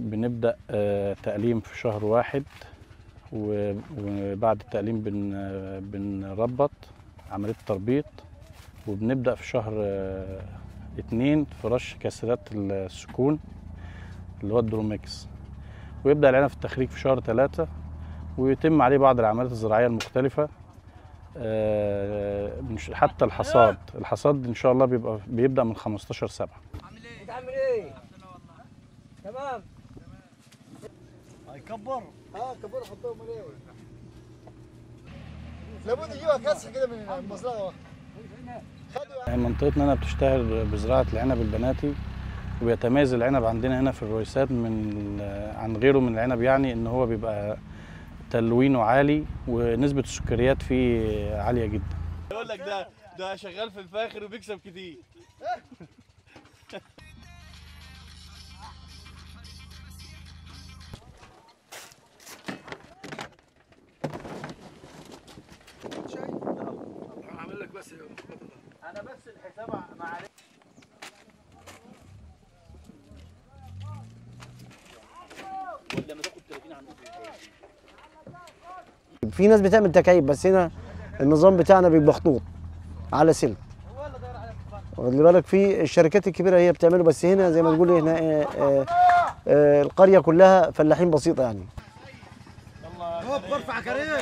بنبدأ آه، تقليم في شهر واحد و- وبعد التقليم بن آه، بنربط عملية تربيط وبنبدأ في شهر آه، اتنين في رش كاسرات السكون اللي هو الدروميكس ويبدأ العنب في التخريج في شهر ثلاثة ويتم عليه بعض العمليات الزراعية المختلفة آه، مش حتى الحصاد الحصاد إن شاء الله بيبقى بيبدأ من 15 سبعة انت عامل ايه؟ تمام هيكبر اه كبر حطهم عليه لابد يجيبها كسر كده من المزرعه خدوا يعني منطقتنا هنا بتشتهر بزراعة العنب البناتي وبيتميز العنب عندنا هنا في الرويسات من ال- عن غيره من العنب يعني ان هو بيبقى تلوينه عالي ونسبة السكريات فيه عالية جدا يقول لك ده ده شغال في الفاخر وبيكسب كتير في ناس بتعمل تكعيب بس هنا النظام بتاعنا بيبقى خطوط على سلك خلي بالك في الشركات الكبيره هي بتعمله بس هنا زي ما تقول هنا آه، آه، آه، القريه كلها فلاحين بسيطه يعني ارفع كريم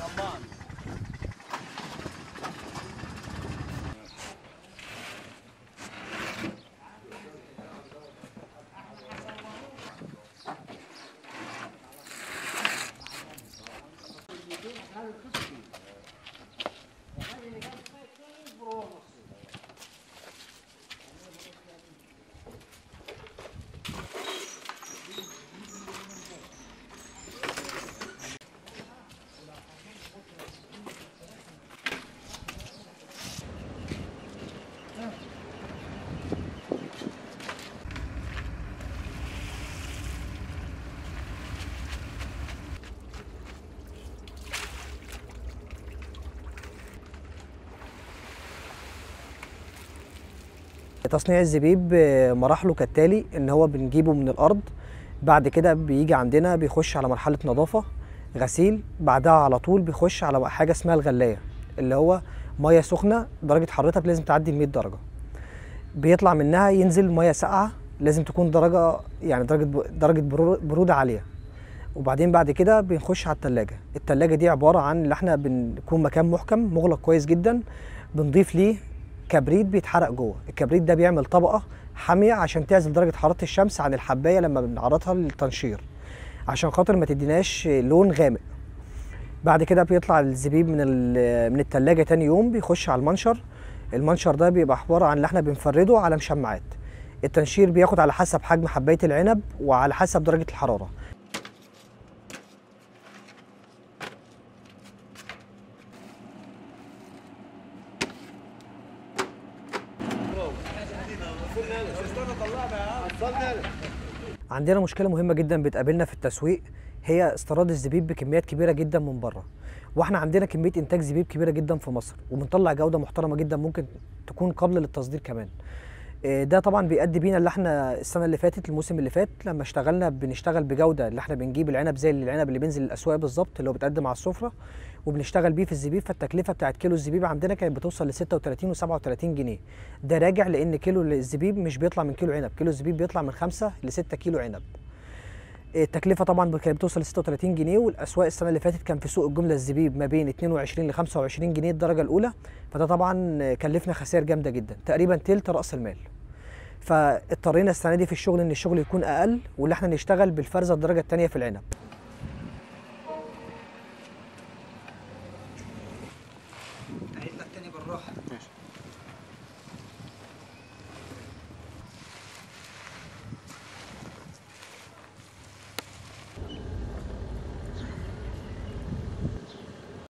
تصنيع الزبيب آه، مراحله كالتالي ان هو بنجيبه من الارض بعد كده بيجي عندنا بيخش على مرحله نظافه غسيل بعدها على طول بيخش على حاجه اسمها الغلايه اللي هو ميه سخنه درجه حرارتها لازم تعدي ال 100 درجه بيطلع منها ينزل ميه ساقعه لازم تكون درجه يعني درجه درجه برو- بروده عاليه وبعدين بعد كده بنخش على التلاجة التلاجة دي عبارة عن اللي احنا بنكون مكان محكم مغلق كويس جدا بنضيف ليه كبريت بيتحرق جوه الكبريت ده بيعمل طبقة حامية عشان تعزل درجة حرارة الشمس عن الحباية لما بنعرضها للتنشير عشان خاطر ما تديناش لون غامق بعد كده بيطلع الزبيب من ال- من التلاجة تاني يوم بيخش على المنشر المنشر ده بيبقى عبارة عن اللي احنا بنفرده على مشمعات التنشير بياخد على حسب حجم حباية العنب وعلى حسب درجة الحرارة عندنا مشكله مهمه جدا بتقابلنا في التسويق هي استيراد الزبيب بكميات كبيره جدا من بره واحنا عندنا كميه انتاج زبيب كبيره جدا في مصر وبنطلع جوده محترمه جدا ممكن تكون قابله للتصدير كمان إيه ده طبعا بيؤدي بينا اللي احنا السنه اللي فاتت الموسم اللي فات لما اشتغلنا بنشتغل بجوده اللي احنا بنجيب العنب زي العنب اللي بينزل الاسواق بالظبط اللي هو بيتقدم على السفره وبنشتغل بيه في الزبيب فالتكلفه بتاعت كيلو الزبيب عندنا كانت بتوصل ل 36 و37 جنيه ده راجع لان كيلو الزبيب مش بيطلع من كيلو عنب كيلو الزبيب بيطلع من 5 ل 6 كيلو عنب التكلفه طبعا كانت بتوصل ل 36 جنيه والاسواق السنه اللي فاتت كان في سوق الجمله الزبيب ما بين 22 ل 25 جنيه الدرجه الاولى فده طبعا كلفنا خسائر جامده جدا تقريبا تلت راس المال فاضطرينا السنه دي في الشغل ان الشغل يكون اقل واللي احنا نشتغل بالفرزه الدرجه الثانيه في العنب